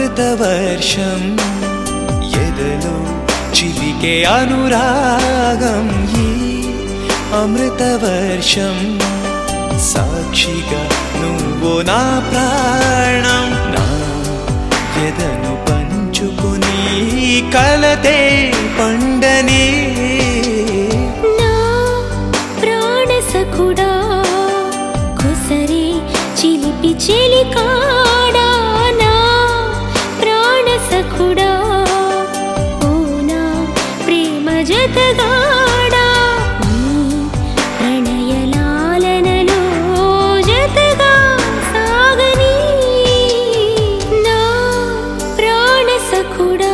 అమృత వర్షం ఎదలో చిలికే అనురాగం ఈ అమృత వర్షం సాక్షిగా నువ్వు నా ప్రాణం నా ఎదను పంచుకుని కలతే పండని నా ప్రాణ సఖుడా కొసరే చిలిపి చెలికాడా నా ప్రాణ సఖుడా ఓ నా ప్రేమ జతగాడా నీ ప్రణయలాలనలో జతగా సాగని నా ప్రాణ సఖుడా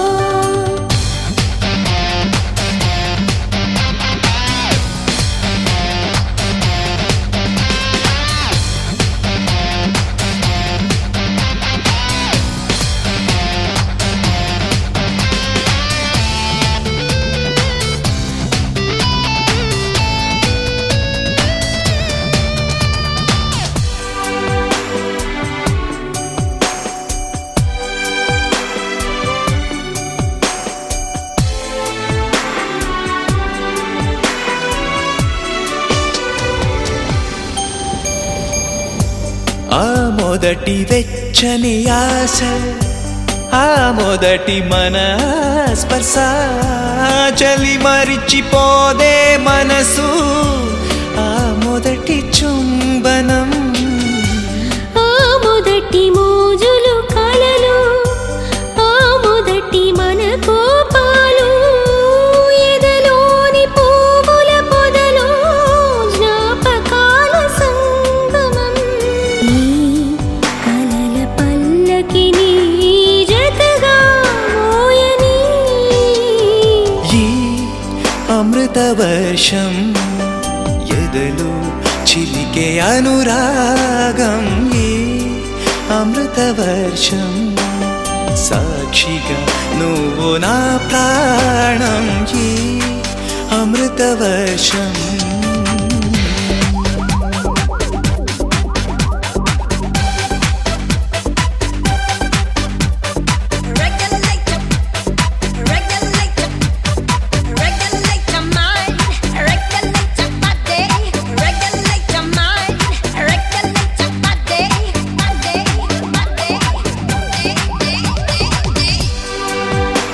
ఆ మొదటి వెచ్చని ఆశ ఆ మొదటి మన స్పర్శ చలి మరిచిపోదే మనసు ఆ మొదటి చుంబనం ఆ మొదటి మోజులు కలలు ఆ మొదటి మన కోపాలు ఎదలోని పువ్వుల పొదలో జ్ఞాపకాల సంగమం ఈ కలల పల్లకిని జతగా మోయని ఈ అమృత వర్షం ఎదలో చిలికే అనురాగం ఈ అమృత వర్షం సాక్షిగా నువ్వు నా ప్రాణం ఈ అమృత వర్షం Regulate your, regulate your, regulate your mind, regulate your body, regulate your mind, regulate your body, body, body.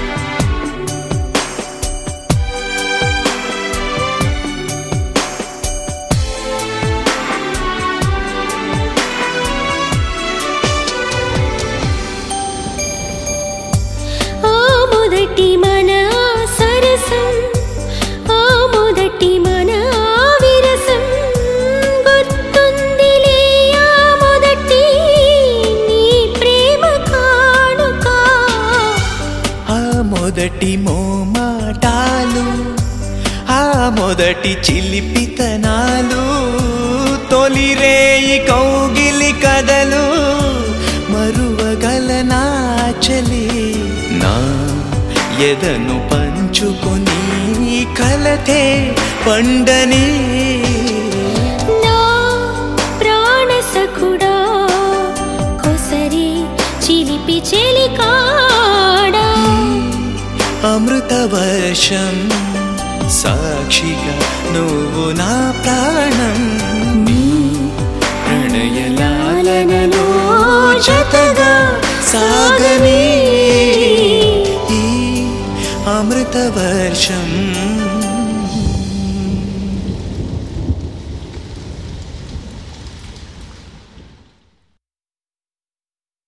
ఆ మొదటి మన సరసం ఆ మొదటి మన విరసం గుర్తుందిలే ఆ మొదటి నీ ప్రేమ కానుక ఆ మొదటి మోమాటాలు ఆ మొదటి చిలిపితనాలు తొలి రేయి కౌగిలి కదలు మరువగలనా చలి నా ఎదను పంచుకొని కలతే పండని నా ప్రాణ సఖుడా కొసరి చిలిపి చెలికాడా అమృత వర్షం సాక్షిగా నువ్వు నా ప్రాణం నీ ప్రణయలాలనలో జతగా సాగని ఈ అమృత వర్షం